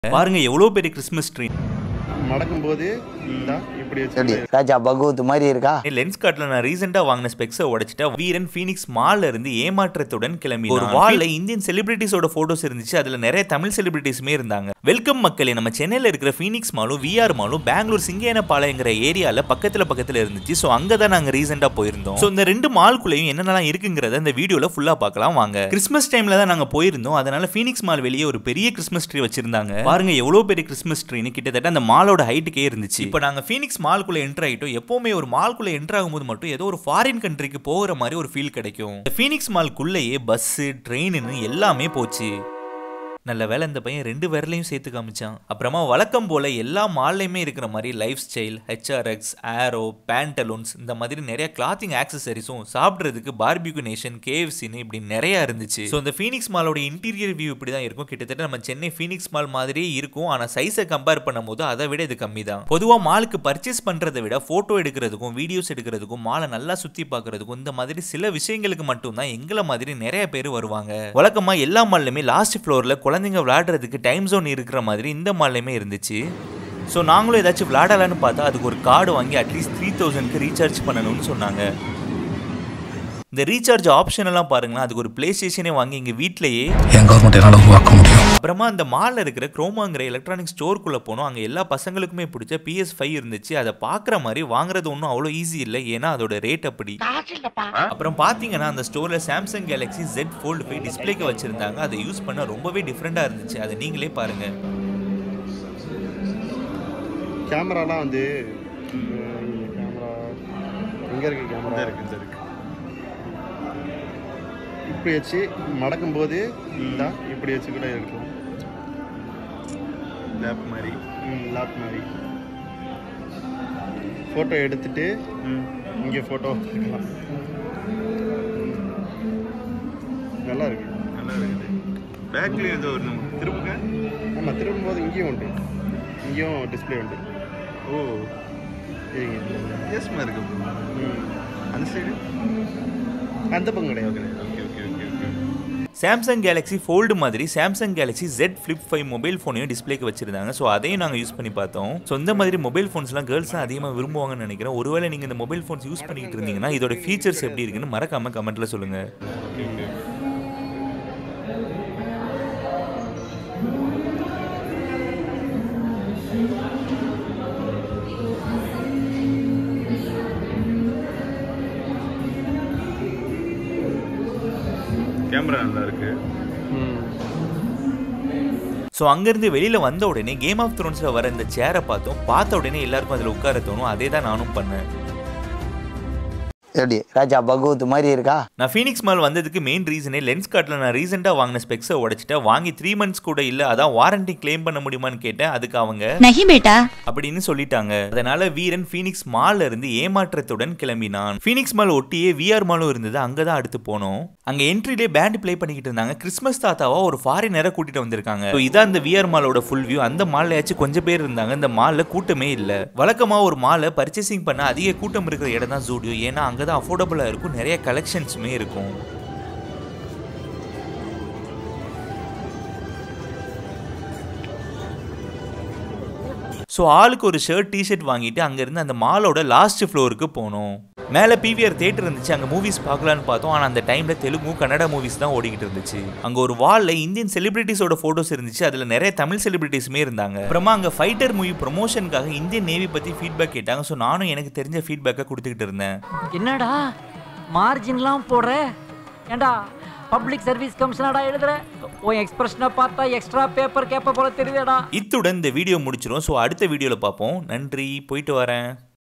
பாருங்க எவ்வளவு பெரிய கிறிஸ்மஸ் ட்ரீ மடக்கும்போது இந்தா இப்படி எப்படி வச்சு ராஜா பகவத் மாதிரி இருக்கா லென்ஸ் கார்ட்ல நான் ரீசெண்டா வாங்கின ஸ்பெக்ஸை உடைச்சிட்டா வீரன் ஃபீனிக்ஸ் மால்ல இருந்து ஏமாற்றத்துடன் கிளம்பி ஒரு வால்ல இந்தியன் செலிபிரிட்டிஸோட போட்டோஸ் இருந்துச்சு அதுல நிறைய தமிழ் செலிபிரிட்டிஸுமே இருந்தாங்க வெல்கம் மக்களே நம்ம சென்னையில இருக்கிற ஃபீனிக்ஸ் மாலும் விஆர் மாலும் பெங்களூர் சிங்கேனபாளையங்கிற ஏரியால பக்கத்துல பக்கத்துல இருந்துச்சு ஸோ அங்க தான் நாங்க ரீசெண்டா போயிருந்தோம் ஸோ இந்த ரெண்டு மால்குள்ளேயும் என்னென்னலாம் இருக்குங்கிறத இந்த வீடியோல ஃபுல்லா பார்க்கலாம் வாங்க கிறிஸ்மஸ் டைம்ல தான் நாங்க போயிருந்தோம் அதனால ஃபீனிக்ஸ் மால் வெளியே ஒரு பெரிய கிறிஸ்மஸ் ட்ரீ வச்சிருந்தாங்க பாருங்க எவ்வளவு பெரிய கிறிஸ்மஸ் ட்ரீன்னு கிட்டத்தட்ட அந்த மாலோட ஹைட்டுக்கே இருந்துச்சு இப்போ நாங்க ஃபீனிக்ஸ் மால்குள்ள என்டர் ஆயிட்டோம் எப்பவுமே ஒரு மால்குள்ள என்டர் ஆகும்போது மட்டும் ஏதோ ஒரு ஃபாரின் கண்ட்ரிக்கு போகிற மாதிரி ஒரு ஃபீல் கிடைக்கும் இந்த ஃபீனிக்ஸ் மால்குள்ளேயே பஸ் ட்ரெயின்னு எல்லாமே போச்சு நல்ல வேலை இந்த பையன் ரெண்டு விரலையும் சேர்த்து காமிச்சான் அப்புறமா வழக்கம் போல எல்லா மால்லையுமே இருக்கிற மாதிரி lifestyle HRX Arrow Pantaloons இந்த மாதிரி நிறைய கிளாத்திங் ஆக்சசரிஸும் சாப்பிட்றதுக்கு பார்பிக்யூ நேஷன் கேஎஃப்சின்னு இப்படி நிறைய இருந்துச்சு ஸோ இந்த ஃபீனிக்ஸ் மாலோட இன்டீரியர் வியூ இப்படி தான் இருக்கும் கிட்டத்தட்ட நம்ம சென்னை ஃபீனிக்ஸ் மால் மாதிரியே இருக்கும் ஆனால் சைஸை கம்பேர் பண்ணும்போது அதை விட இது கம்மி தான் பொதுவாக மாலுக்கு பர்ச்சேஸ் பண்ணுறதை விட ஃபோட்டோ எடுக்கிறதுக்கும் வீடியோஸ் எடுக்கிறதுக்கும் மாலை நல்லா சுற்றி பார்க்கறதுக்கும் இந்த மாதிரி சில விஷயங்களுக்கு மட்டும்தான் எங்களை மாதிரி நிறைய பேர் வருவாங்க வழக்கமா எல்லா மால்லையுமே லாஸ்ட் ஃப்ளோரில் குழந்தைங்க விளையாடுறதுக்கு டைம் ஜோன் இருக்கிற மாதிரி இந்த மால்லையுமே இருந்துச்சு ஸோ நாங்களும் ஏதாச்சும் விளையாடலான்னு பார்த்தா அதுக்கு ஒரு கார்டு வாங்கி அட்லீஸ்ட் த்ரீ தௌசண்ட்க்கு ரீசார்ஜ் பண்ணணும்னு சொன்னாங்க இந்த ரீசார்ஜ் ஆப்ஷன் எல்லாம் பாருங்களேன் அதுக்கு ஒரு பிளே ஸ்டேஷனே வாங்கி எங்கள் வீட்டிலேயே என் கவர்மெண்ட் என்னால் உருவாக்க முடியும் அப்புறமா அந்த மாலில் இருக்கிற குரோமாங்கிற எலக்ட்ரானிக் ஸ்டோருக்குள்ளே போனோம் அங்கே எல்லா பசங்களுக்குமே பிடிச்ச பிஎஸ் ஃபைவ் இருந்துச்சு அதை பார்க்குற மாதிரி வாங்குறது ஒன்றும் அவ்வளோ ஈஸி இல்லை ஏன்னா அதோட ரேட் அப்படி அப்புறம் பார்த்தீங்கன்னா அந்த ஸ்டோரில் Samsung Galaxy Z Fold five டிஸ்பிளேக்கு வச்சிருந்தாங்க அதை யூஸ் பண்ண ரொம்பவே டிஃப்ரெண்ட்டாக இருந்துச்சு அதை நீங்களே பாருங்க கேமராலாம் வந்து கேமரா எங்க இருக்கு கேமரா இருக்கு இந்த இருக்கு இப்படி வச்சு மடக்கும்போது இந்தா இப்படி வச்சு கூட இருக்கலாம் லேப் மாதிரி லேப் மாதிரி ஃபோட்டோ எடுத்துட்டு இங்கே ஃபோட்டோ எடுக்கலாம் நல்லா இருக்கு நல்லா இருக்குது பேக்லேயும் ஏதோ ஒரு நம்ம திருப்புங்க ஆமாம் திரும்பும்போது இங்கேயும் உண்டு இங்கேயும் டிஸ்பிளே உண்டு ஓ சரிங்க வித்தியாசமாக இருக்கு bro. ம். அந்த சைடு அந்த பக்கம் கிடையாது okay okay okay okay Samsung Galaxy fold மாதிரி Samsung Galaxy Z flip five mobile ஃபோனையும் டிஸ்பிளேக்கு வச்சிருந்தாங்க ஸோ அதையும் நாங்கள் யூஸ் பண்ணி பார்த்தோம் ஸோ இந்த மாதிரி மொபைல் ஃபோன்ஸ்லாம் கேர்ள்ஸ்லாம் அதிகமாக விரும்புவாங்கன்னு நினைக்கிறேன் ஒருவேளை நீங்கள் இந்த மொபைல் ஃபோன்ஸ் யூஸ் பண்ணிக்கிட்டு இருந்தீங்கன்னா இதோட ஃபீச்சர்ஸ் எப்படி இருக்குன்னு மறக்காம கமெண்ட்ல சொல்லுங்க கேமரா நல்லா இருக்கு ஸோ அங்கேருந்து வெளியில் வந்த உடனே கேம் ஆஃப் த்ரோன்ஸில் வர இந்த சேரை பார்த்தோம் பார்த்த உடனே எல்லாருக்கும் அதில் உட்கார தோணும் அதே தான் நானும் பண்ணேன் எப்படி ராஜா பகவத் மாதிரி இருக்கா நான் ஃபீனிக்ஸ் மால் வந்ததுக்கு மெயின் ரீசனே லென்ஸ் கார்ட்டில் நான் ரீசெண்டாக வாங்கின ஸ்பெக்ஸை உடைச்சிட்டா வாங்கி த்ரீ மந்த்ஸ் கூட இல்லை அதான் வாரண்டி க்ளைம் பண்ண முடியுமான்னு கேட்டேன் அதுக்கு அவங்க नहीं बेटा அப்படின்னு சொல்லிட்டாங்க அதனால வீரன் ஃபீனிக்ஸ் மால்ல இருந்து ஏமாற்றத்துடன் கிளம்பினான் ஃபீனிக்ஸ் மால் ஒட்டியே விஆர் மாலும் இருந்தது அங்கே தான் அடுத்து போனோம் அங்கே என்ட்ரிலே பேண்ட் ப்ளே பண்ணிக்கிட்டு இருந்தாங்க கிறிஸ்மஸ் தாத்தாவா ஒரு ஃபாரினரை கூட்டிட்டு வந்திருக்காங்க So இதான் அந்த விஆர் மாலோட ஃபுல் வியூ அந்த மால்லையாச்சும் கொஞ்சம் பேர் இருந்தாங்க இந்த மால்ல கூட்டமே இல்லை வழக்கமா ஒரு மாலை பர்ச்சேசிங் பண்ண அதிக கூட்டம் இருக்கிற இடம் தான் ஜூடியோ ஏன்னா அங்கே தான் அஃபோர்டபுளாக இருக்கும் நிறைய கலெக்ஷன்ஸுமே இருக்கும் ஸோ ஆளுக்கு ஒரு ஷர்ட் டிஷர்ட் வாங்கிட்டு அங்கேருந்து அந்த மாலோட லாஸ்ட் ஃப்ளோருக்கு போனோம் மேலே பிவிஆர் தேட்டர் இருந்துச்சு அங்கே மூவிஸ் பார்க்கலான்னு பார்த்தோம் ஆனால் அந்த டைமில் தெலுங்கு கன்னடா மூவிஸ் தான் ஓடிக்கிட்டு இருந்துச்சு அங்கே ஒரு வாலில் இந்தியன் செலிபிரிட்டிஸோட ஃபோட்டோஸ் இருந்துச்சு அதில் நிறைய தமிழ் செலிபிரிட்டிஸுமே இருந்தாங்க அப்புறமா அங்கே ஃபைட்டர் மூவி ப்ரொமோஷனுக்காக இந்தியன் நேவி பற்றி ஃபீட்பேக் கேட்டாங்க ஸோ நானும் எனக்கு தெரிஞ்ச ஃபீட்பேக்கை கொடுத்துக்கிட்டு இருந்தேன் என்னடா மார்ஜின்லாம் போடுற ஏண்டா பப்ளிக் சர்வீஸ் கமிஷனடா எழுதுற உன் எக்ஸ்பிரஷனை பார்த்தா எக்ஸ்ட்ரா பேப்பர் கேப்ப போல தெரியுதேடா இத்துடன் இந்த வீடியோ முடிச்சிரும் ஸோ அடுத்த வீடியோவில் பார்ப்போம் நன்றி போயிட்டு வரேன்